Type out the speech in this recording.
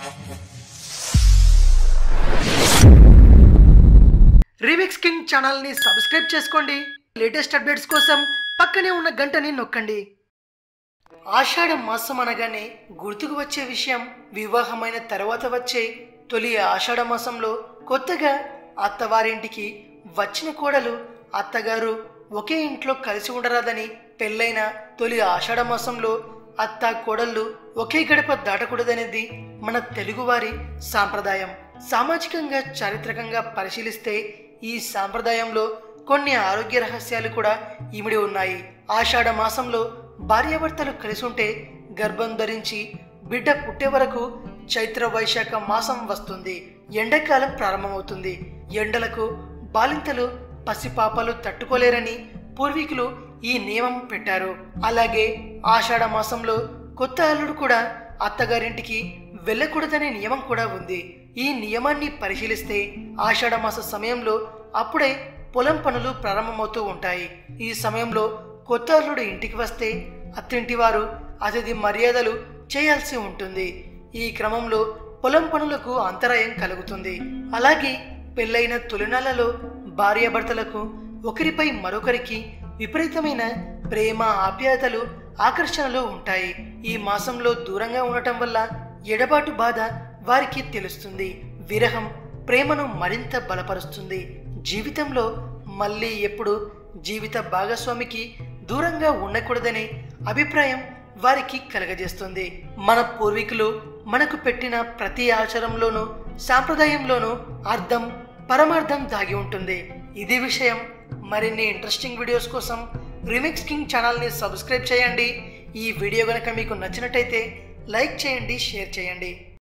remix king ఛానల్ని subscribe చేసుకోండి latest updates కోసం పక్కనే ఉన్న గంటని నొక్కండి ఆషాఢ మాసం అనగానే గుర్తుకు వచ్చే విషయం వివాహమైన తర్వాత వచ్చే తొలి ఆషాఢ మాసంలో కొత్తగా అత్తవారింటికి వచ్చిన కోడలు అత్తగారు ఒకే ఇంట్లో కలిసి ఉండరాదని పెళ్ళైన తొలి ఆషాఢ మాసంలో అత్త కోడళ్ళు ఒకే గడప దాటకూడదనేది మన తెలుగువారి సాంప్రదాయం సామాజికంగా చారిత్రకంగా పరిశీలిస్తే ఈ సాంప్రదాయంలో కొన్ని ఆరోగ్య రహస్యాలు కూడా ఇమిడి ఉన్నాయి ఆషాఢ మాసంలో భార్యాభర్తలు కలిసి ఉంటే గర్భం ధరించి బిడ్డ పుట్టే వరకు చైత్ర వైశాఖ మాసం వస్తుంది ఎండాకాలం ప్రారంభమవుతుంది ఎండలకు బాలింతలు పసిపాపలు తట్టుకోలేరని పూర్వీకులు ఈ నియమం పెట్టారు అలాగే ఆషాఢ మాసంలో కొత్త అల్లుడు కూడా అత్తగారింటికి వెళ్ళకూడదనే నియమం కూడా ఉంది ఈ నియమాన్ని పరిశీలిస్తే ఆషాఢ మాస సమయంలో అప్పుడే పొలం పనులు ప్రారంభమవుతూ ఉంటాయి ఈ సమయంలో కొత్త అల్లుడు ఇంటికి వస్తే అత్తింటి వారు అతిథి మర్యాదలు చేయాల్సి ఉంటుంది ఈ క్రమంలో పొలం పనులకు అంతరాయం కలుగుతుంది అలాగే పెళ్ళైన తొలినాళ్లలో భార్యాభర్తలకు ఒకరిపై మరొకరికి విపరీతమైన ప్రేమ ఆప్యాయతలు ఆకర్షణలు ఉంటాయి ఈ మాసంలో దూరంగా ఉండటం వల్ల ఎడబాటు బాధ వారికి తెలుస్తుంది విరహం ప్రేమను మరింత బలపరుస్తుంది జీవితంలో మళ్ళీ ఎప్పుడు జీవిత భాగస్వామికి దూరంగా ఉండకూడదనే అభిప్రాయం వారికి కలగజేస్తుంది మన పూర్వీకులు మనకు పెట్టిన ప్రతి ఆచారంలోనూ సాంప్రదాయంలోనూ అర్థం పరమార్థం దాగి ఉంటుంది ఇది విషయం మరిన్ని ఇంట్రెస్టింగ్ వీడియోస్ కోసం రిమిక్స్ కింగ్ ఛానల్ని సబ్స్క్రైబ్ చేయండి ఈ వీడియో కనుక మీకు నచ్చినట్టయితే లైక్ చేయండి షేర్ చేయండి